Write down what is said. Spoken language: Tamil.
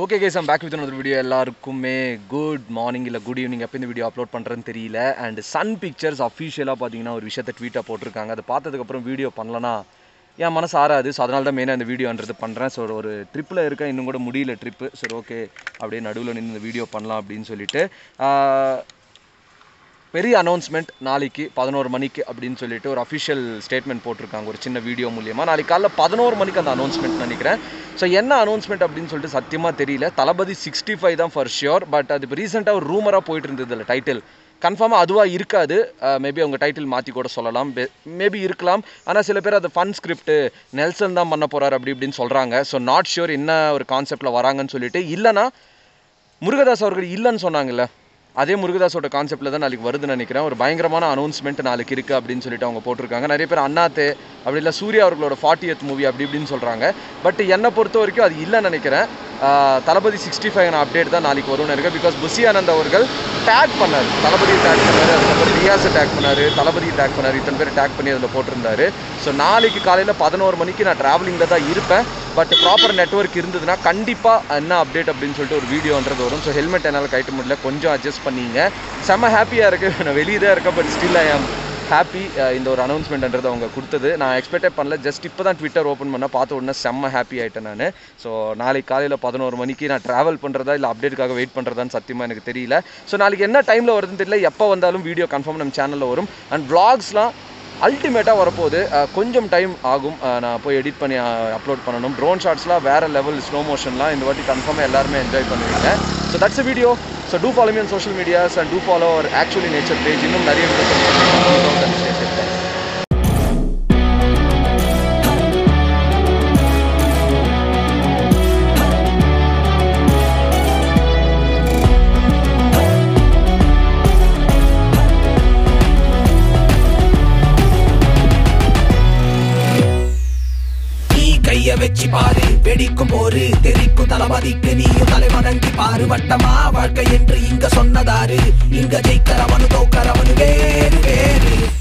okay guys I'm back with another video எல்லாருக்குமே குட் மார்னிங் இல்லை குட் ஈவினிங் எப்போ இந்த வீடியோ அப்லோட் பண்ணுறேன்னு தெரியல அண்ட் சன் பிக்சர்ஸ் அஃபிஷியலாக பார்த்தீங்கன்னா ஒரு விஷயத்தை ட்வீட்டாக போட்டிருக்காங்க அதை பார்த்ததுக்கப்புறம் வீடியோ பண்ணலனா என் மனசு ஆறாது ஸோ அதனால தான் மெயினாக இந்த வீடியோன்றது பண்ணுறேன் ஸோ ஒரு ட்ரிப்பில் இருக்கேன் இன்னும் கூட முடியல ட்ரிப்பு சரி ஓகே அப்படியே நடுவில் நின்று இந்த வீடியோ பண்ணலாம் அப்படின்னு சொல்லிட்டு ஆஹ், பெரிய அனௌன்ஸ்மெண்ட் நாளைக்கு பதினோரு மணிக்கு அப்படின்னு சொல்லிட்டு ஒரு அஃபிஷியல் ஸ்டேட்மெண்ட் போட்டிருக்காங்க ஒரு சின்ன வீடியோ மூலியமாக நாளைக்கு காலைல பதினோரு மணிக்கு அந்த அனௌன்ஸ்மெண்ட் நினைக்கிறேன் ஸோ என்ன அனௌன்ஸ்மெண்ட் அப்படின்னு சொல்லிட்டு சத்தியமாக தெரியல தளபதி சிக்ஸ்டி ஃபைவ் தான் ஃபார் ஷியோர் பட் அது இப்போ ரீசெண்டாக ஒரு ரூமராக போயிட்டு இருந்தது இல்லை டைட்டில் கன்ஃபார்மாக அதுவாக இருக்காது மேபி அவங்க டைட்டில் மாற்றி கூட சொல்லலாம் மேபி இருக்கலாம் ஆனால் சில பேர் அது ஃபன் ஸ்கிரிப்ட் நெல்சன் தான் பண்ண போகிறார் அப்படி இப்படின்னு சொல்கிறாங்க ஸோ நாட் ஷியோர் என்ன ஒரு கான்செப்டில் வராங்கன்னு சொல்லிட்டு இல்லைனா முருகதாஸ் அவர்கள் இல்லைன்னு சொன்னாங்கல்ல அதே முருகதாஸோட கான்செப்டில் தான் நாளைக்கு வருதுன்னு நினைக்கிறேன் ஒரு பயங்கரமான அனௌன்ஸ்மெண்ட் நாளைக்கு இருக்குது அப்படின்னு சொல்லிட்டு அவங்க போட்டிருக்காங்க நிறைய பேர் அண்ணாத்தே அப்படி இல்லை சூர்யா அவர்களோட ஃபார்ட்டியத் மூவி அப்படி இப்படின்னு சொல்கிறாங்க பட் என்னை பொறுத்த வரைக்கும் அது இல்லைன்னு நினைக்கிறேன் ஆஹ் தளபதி சிக்ஸ்டி ஃபைவ் அப்டேட் தான் நாளைக்கு வரும்னு நினைக்கிறேன் பிகாஸ் புசி ஆனந்த் அவர்கள் டேக் பண்ணார் தளபதி டேக் பண்ணார் அதுக்கப்புறம் ரியாஸை டேக் பண்ணார் தளபதி டேக் பண்ணார் இத்தனை பேர் டேக் பண்ணி அதில் போட்டிருந்தாரு ஸோ நாளைக்கு காலையில் பதினோரு மணிக்கு நான் ட்ராவலிங்கில் தான் இருப்பேன் பட் ப்ராப்பர் நெட்வொர்க் இருந்ததுன்னா கண்டிப்பாக என்ன அப்டேட் அப்படின்னு சொல்லிட்டு ஒரு வீடியோன்றது வரும் ஸோ ஹெல்மெட் என்னால் கட்ட முடியல கொஞ்சம் அட்ஜஸ்ட் பண்ணீங்க செம்ம ஹாப்பியாக இருக்குது நான் வெளியே தான் இருக்கேன் but still I am happy இந்த ஒரு அனௌன்ஸ்மெண்ட்ன்றது அவங்க கொடுத்தது நான் எக்ஸ்பெக்டே பண்ணல ஜஸ்ட் இப்போ தான் ட்விட்டர் ஓப்பன் பண்ண பார்த்த உடனே செம்ம ஹாப்பி ஆகிட்டேன் நான் ஸோ நாளைக்கு காலையில் பதினோரு மணிக்கு நான் ட்ராவல் பண்ணுறதா இல்லை அப்டேட்டுக்காக வெயிட் பண்ணுறதான்னு சத்தியமாக எனக்கு தெரியல ஸோ நாளைக்கு என்ன டைமில் வருதுன்னு தெரியல எப்போ வந்தாலும் வீடியோ கன்ஃபார்ம் நம்ம சேனலில் வரும் அண்ட் vlogsலாம் அல்டிமேட்டாக வரப்போகுது அஹ் கொஞ்சம் டைம் ஆகும் அஹ் நான் போய் எடிட் பண்ணி அப்லோட் பண்ணணும் ட்ரோன் ஷாட்ஸ்லாம் வேறு லெவல் ஸ்லோ மோஷன்லாம் இந்த வாட்டி கன்ஃபார்மாக எல்லாருமே என்ஜாய் பண்ணுவீங்க so that's video so do follow me social medias and do follow our actually nature page இன்னும் நிறைய வீடியோஸ் நீ கைய வச்சு பாரு வெடிக்கும் போரு தெரிக்கும் தளபதிக்கு நீயும் தலை வணங்கி பாரு வட்டமா வாழ்க்கை என்று இங்க சொன்னதாரு இங்க ஜெயிக்கிறவனு தோக்கறவனு வேறு வேறு